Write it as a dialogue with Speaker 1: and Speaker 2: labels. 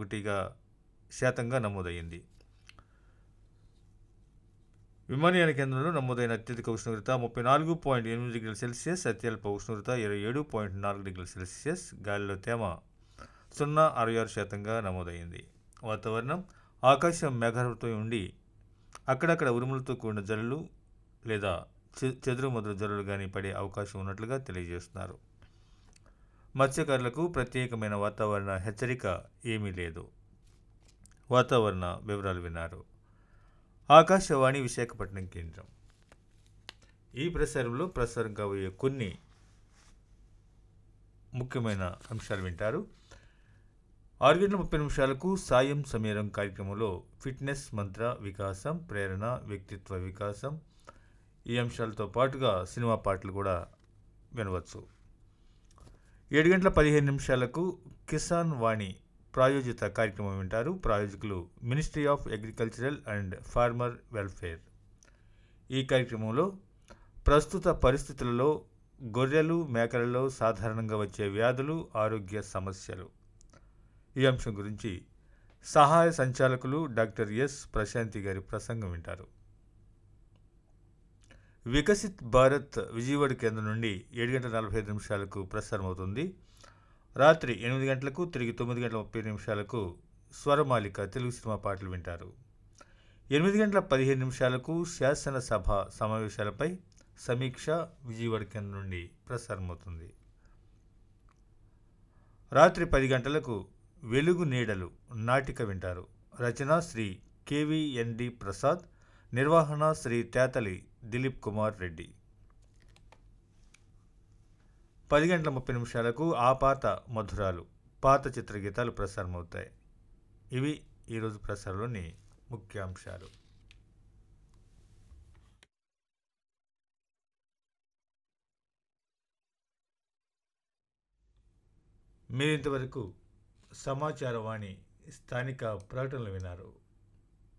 Speaker 1: ఒకటిగా శాతంగా నమోదయ్యింది విమానయాన కేంద్రంలో నమోదైన అత్యధిక ఉష్ణోగ్రత ముప్పై నాలుగు పాయింట్ ఎనిమిది డిగ్రీల సెల్సియస్ అత్యల్ప ఉష్ణోగ్రత ఇరవై ఏడు పాయింట్ నాలుగు డిగ్రీల సెల్సియస్ గాలిలో తేమ సున్నా అరవై ఆరు శాతంగా నమోదైంది వాతావరణం ఆకాశం మేఘావృతం ఉండి అక్కడక్కడ ఉరుములతో కూడిన జల్లులు లేదా చె- చెదురు మొదలు జల్లులు కానీ పడే అవకాశం ఉన్నట్లుగా తెలియజేస్తున్నారు మత్స్యకారులకు ప్రత్యేకమైన వాతావరణ హెచ్చరిక ఏమీ లేదు వాతావరణ వివరాలు విన్నారు ఆకాశవాణి విశాఖపట్నం కేంద్రం ఈ ప్రసారంలో ప్రసారం కాబోయే కొన్ని ముఖ్యమైన అంశాలు వింటారు ఆరు గంటల ముప్పై నిమిషాలకు సాయం సమీరం కార్యక్రమంలో ఫిట్నెస్ మంత్ర వికాసం ప్రేరణ వ్యక్తిత్వ వికాసం ఈ అంశాలతో పాటుగా సినిమా పాటలు కూడా వినవచ్చు ఏడు గంటల పదిహేను నిమిషాలకు కిసాన్ వాణి ప్రాయోజిత కార్యక్రమం వింటారు ప్రాయోజకులు ministry of agricultural and farmer welfare ఈ కార్యక్రమంలో ప్రస్తుత పరిస్థితులలో గొర్రెలు మేకలలో సాధారణంగా వచ్చే వ్యాధులు ఆరోగ్య సమస్యలు ఈ అంశం గురించి సహాయ సంచాలకులు డాక్టర్ ఎస్ ప్రశాంతి గారి ప్రసంగం వింటారు వికసిత్ భారత్ విజయవాడ కేంద్రం నుండి ఏడు గంటల నలభై ఐదు నిమిషాలకు ప్రసారం అవుతుంది రాత్రి ఎనిమిది గంటలకు తిరిగి తొమ్మిది గంటల ముప్పై నిమిషాలకు స్వరమాలిక తెలుగు సినిమా పాటలు వింటారు ఎనిమిది గంటల పదిహేను నిమిషాలకు శాసనసభ సమావేశాలపై సమీక్ష విజయవాడ కేంద్రం నుండి ప్రసారం అవుతుంది రాత్రి పది గంటలకు వెలుగు నీడలు నాటిక వింటారు రచన శ్రీ కేవీఎన్డి ప్రసాద్ నిర్వహణ శ్రీ తేతలి దిలీప్ కుమార్ రెడ్డి పది గంటల ముప్పై నిమిషాలకు ఆ పాత మధురాలు పాత చిత్రగీతాలు ప్రసారమవుతాయి ఇవి ఈరోజు ప్రసారంలోని ముఖ్యాంశాలు మీరింతవరకు సమాచారవాణి స్థానిక ప్రకటనలు వినారు